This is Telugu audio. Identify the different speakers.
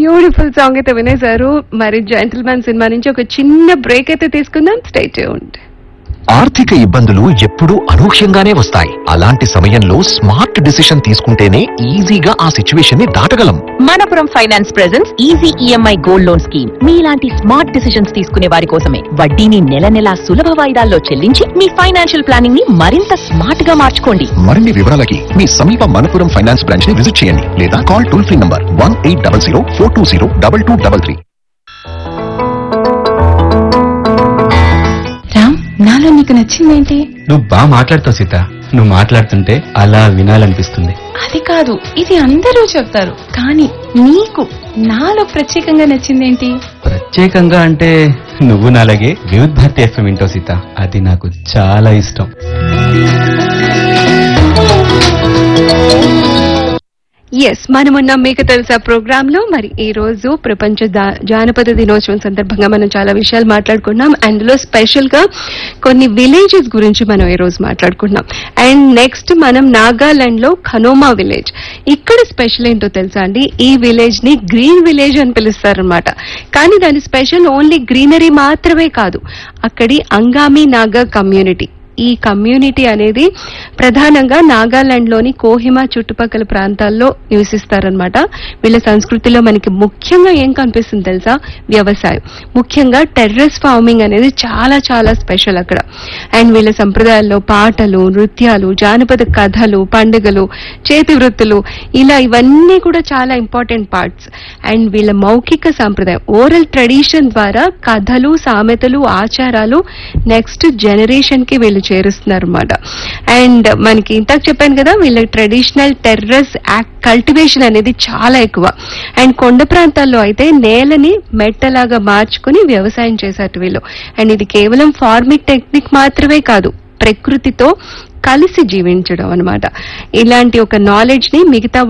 Speaker 1: బ్యూటిఫుల్ సాంగ్ అయితే వినేశారు మరి జెంటిల్మెన్ సినిమా నుంచి ఒక చిన్న బ్రేక్ అయితే తీసుకుందాం స్టే ట్యూన్డ్
Speaker 2: ఆర్థిక ఇబ్బందులు ఎప్పుడూ అనూహ్యంగానే వస్తాయి అలాంటి సమయంలో స్మార్ట్ డిసిషన్ తీసుకుంటేనే ఈజీగా ఆ సిచ్యువేషన్ ని దాటగలం
Speaker 3: Manappuram finance presents easy EMI gold loan scheme మీలాంటి స్మార్ట్ డిసిషన్స్ తీసుకునే వారి కోసమే వడ్డీని నెల నెలా సులభ వాయిదాల్లో చెల్లించి మీ ఫైనాన్షియల్ ప్లానింగ్ ని మరింత స్మార్ట్ గా మార్చుకోండి
Speaker 2: మరిన్ని వివరాలకి మీ సమీప మనపురం ఫైనాన్స్ బ్రాంచ్ ని విజిట్ చేయండి లేదా call toll free number one eight double zero four two zero double two double three
Speaker 4: Ram నాలో నీకు నచ్చిందేంటి
Speaker 5: నువ్వు బాగా మాట్లాడుతావు సీత నువ్వు మాట్లాడుతుంటే అలా వినాలనిపిస్తుంది
Speaker 4: అది కాదు ఇది అందరూ చెప్తారు కానీ నీకు నాలో ప్రత్యేకంగా నచ్చిందేంటి
Speaker 5: ప్రత్యేకంగా అంటే నువ్వు నాలాగే వివిధ్ భారతి ఎఫ్ఎం వింటావు సీత అది నాకు చాలా ఇష్టం
Speaker 1: ఎస్ మనమున్న మీకు తెలుసా ప్రోగ్రామ్ లో మరి ఈ రోజు ప్రపంచ దా- జానపద దినోత్సవం సందర్భంగా మనం చాలా విషయాలు మాట్లాడుకున్నాం అందులో స్పెషల్ గా కొన్ని విలేజెస్ గురించి మనం ఈ రోజు మాట్లాడుకుంటున్నాం అండ్ నెక్స్ట్ మనం నాగాలాండ్ లో ఖనోమా విలేజ్ ఇక్కడ స్పెషల్ ఏంటో తెలుసా అండి ఈ విలేజ్ ని గ్రీన్ విలేజ్ అని పిలుస్తారనమాట కానీ దాని స్పెషల్ ఓన్లీ గ్రీనరీ మాత్రమే కాదు అక్కడి అంగామి నాగా కమ్యూనిటీ ఈ కమ్యూనిటీ అనేది ప్రధానంగా నాగాలాండ్ లోని కోహిమా చుట్టుపక్కల ప్రాంతాల్లో నివసిస్తారనమాట వీళ్ళ సంస్కృతిలో మనకి ముఖ్యంగా ఏం కనిపిస్తుంది తెలుసా వ్యవసాయం ముఖ్యంగా టెర్రస్ ఫార్మింగ్ అనేది చాలా చాలా స్పెషల్ అక్కడ అండ్ వీళ్ళ సంప్రదాయాల్లో పాటలు నృత్యాలు జానపద కథలు పండుగలు చేతి వృత్తులు ఇలా ఇవన్నీ కూడా చాలా ఇంపార్టెంట్ పార్ట్స్ అండ్ వీళ్ళ మౌఖిక సాంప్రదాయం ఓరల్ ట్రెడిషన్ ద్వారా కథలు సామెతలు ఆచారాలు నెక్స్ట్ జనరేషన్ కి వీళ్ళు చేరుస్తున్నారు అనమాట అండ్ మనకి ఇంతకు చెప్పాను కదా వీళ్ళ ట్రెడిషనల్ టెర్రస్ కల్టివేషన్ అనేది చాలా ఎక్కువ అండ్ కొండ ప్రాంతాల్లో అయితే నేలని మెట్టలాగా మార్చుకుని వ్యవసాయం చేశారు వీళ్ళు అండ్ ఇది కేవలం ఫార్మింగ్ టెక్నిక్ మాత్రమే కాదు ప్రకృతితో కలిసి జీవించడం అన్నమాట ఇలాంటి ఒక నాలెడ్జ్ ని మిగతా